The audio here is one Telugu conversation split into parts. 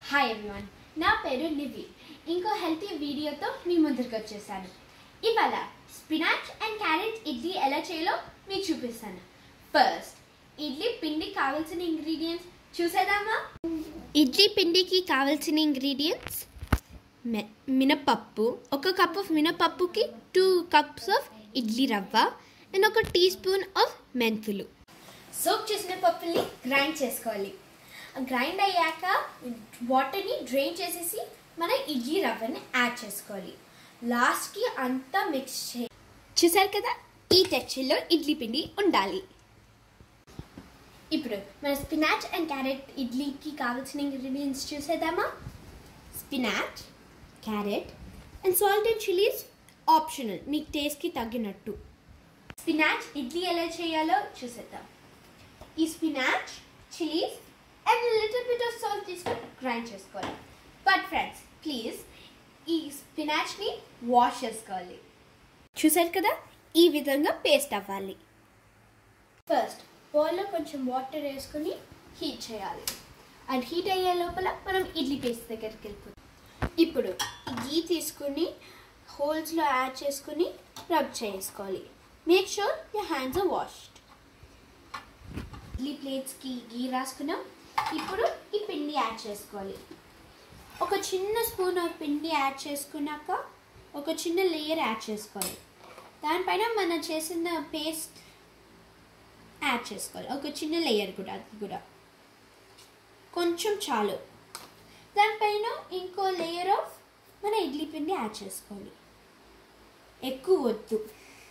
హాయ్ ఎవ్రీవన్ నా పేరు నివి ఇంకో హెల్తీ వీడియోతో మీ ముందరికి వచ్చేసాను ఇవాళ స్పినాచ్ అండ్ క్యారెట్ ఇడ్లీ ఎలా చేయాలో మీకు చూపిస్తాను ఫస్ట్ ఇడ్లీ పిండి కావాల్సిన ఇంగ్రీడియంట్స్ చూసేద్దామా ఇడ్లీ పిండికి కావాల్సిన ఇంగ్రీడియంట్స్ మినపప్పు ఒక కప్ ఆఫ్ మినపప్పుకి two cups of idli rava and ఒక టీ స్పూన్ ఆఫ్ మెంతులు సోప్ చేసిన పప్పుల్ని గ్రైండ్ చేసుకోవాలి గ్రైండ్ అయ్యాక వాటర్ని డ్రైన్ చేసేసి మన ఇడ్లీ రవ్వని యాడ్ చేసుకోవాలి లాస్ట్కి అంతా మిక్స్ చే చూసారు కదా ఈ టెక్స్చర్లో ఇడ్లీ పిండి ఉండాలి ఇప్పుడు మన స్పినాచ్ అండ్ క్యారెట్ ఇడ్లీకి కావాల్సిన ఇంగ్రీడియంట్స్ చూసేద్దామా spinach carrot and salt and chillies optional మీ టేస్ట్కి తగ్గినట్టు స్పినాచ్ ఇడ్లీ ఎలా చేయాలో చూసేద్దాం ఈ spinach chillies and little bit of salt తీసుకొని గ్రైండ్ చేసుకోవాలి బట్ ఫ్రెండ్స్ ప్లీజ్ ఈ స్పినాచ్ని వాష్ చేసుకోవాలి చూసారు కదా ఈ విధంగా పేస్ట్ అవ్వాలి ఫస్ట్ బౌల్లో కొంచెం వాటర్ వేసుకొని హీట్ చేయాలి అండ్ హీట్ అయ్యే లోపల మనం ఇడ్లీ పేస్ట్ దగ్గరికి వెళ్ళిపోతాం ఇప్పుడు గీ తీసుకుని హోల్స్లో యాడ్ చేసుకుని రబ్ చేసుకోవాలి make sure your hands are washed idli ప్లేట్స్కి గీ రాసుకున్నాం ఇప్పుడు ఈ పిండి యాడ్ చేసుకోవాలి ఒక చిన్న స్పూన్ ఆఫ్ పిండి యాడ్ చేసుకున్నాక ఒక చిన్న లేయర్ యాడ్ చేసుకోవాలి దానిపైన మనం చేసిన పేస్ట్ యాడ్ చేసుకోవాలి ఒక చిన్న లేయర్ కూడా అది కూడా కొంచెం చాలు దానిపైన ఇంకో లేయర్ ఆఫ్ మన ఇడ్లీ పిండి యాడ్ చేసుకోవాలి ఎక్కువ వద్దు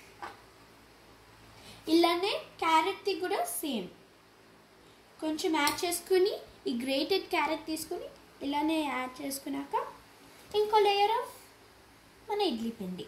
ఇలానే క్యారెట్ది కూడా సేమ్ కొంచెం యాడ్ చేసుకుని ఈ గ్రేటెడ్ క్యారెట్ తీసుకుని ఇలానే యాడ్ చేసుకున్నాక ఇంకో లేయర్ ఆఫ్ మన ఇడ్లీ పిండి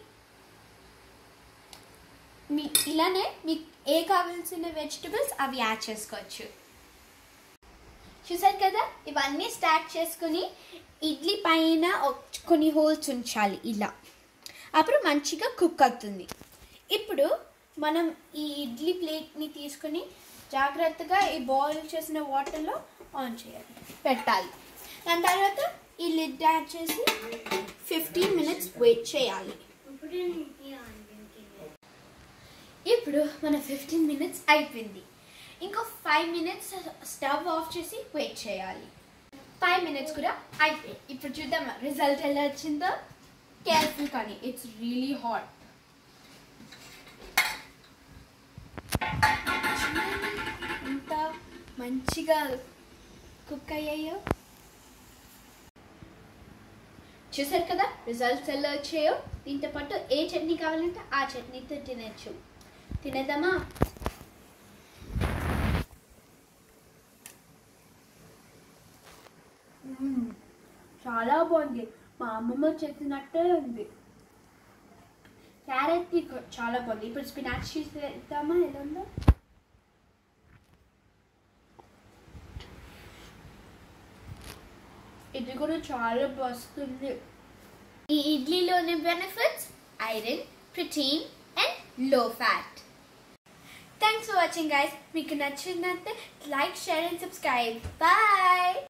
మీ ఇలానే మీకు ఏ కావాల్సిన వెజిటబుల్స్ అవి యాడ్ చేసుకోవచ్చు చూసారు కదా ఇవన్నీ స్టార్ట్ చేసుకుని ఇడ్లీ పైన ఒక- కొన్ని హోల్స్ ఉంచాలి ఇలా అప్పుడు మంచిగా కుక్ అవుతుంది ఇప్పుడు మనం ఈ ఇడ్లీ ప్లేట్ని తీసుకుని జాగ్రత్తగా ఈ బాయిల్ చేసిన వాటర్లో ఆన్ చేయాలి పెట్టాలి దాని తర్వాత ఈ లిడ్ యాడ్ చేసి ఫిఫ్టీన్ మినిట్స్ వెయిట్ చేయాలి ఇప్పుడు మన ఫిఫ్టీన్ మినిట్స్ అయిపోయింది ఇంకో ఫైవ్ మినిట్స్ స్టవ్ ఆఫ్ చేసి వెయిట్ చేయాలి ఫైవ్ మినిట్స్ కూడా అయిపోయింది ఇప్పుడు చూద్దాం రిజల్ట్ ఎలా వచ్చిందో కేర్ఫుల్ కానీ ఇట్స్ రియలీ హాట్ ఎంత మంచిగా కుక్ అయ్యాయో చూసారు కదా రిజల్ట్స్ ఎలా వచ్చాయో దీంతో పాటు ఏ చట్నీ కావాలంటే ఆ చట్నీతో తినచ్చు తినేద్దామా మ్మ్. చాలా బాగుంది మా అమ్మమ్మ చేసినట్టే ఉంది క్యారెట్ చాలా బాగుంది ఇప్పుడు స్పినాచ్ చేద్దామా ఎలా ఉందో ఇది కూడా చాలా వస్తుంది ఈ ఇడ్లీలోని benefits iron protein and low fat thanks for watching guys మీకు నచ్చినట్టే like share and subscribe bye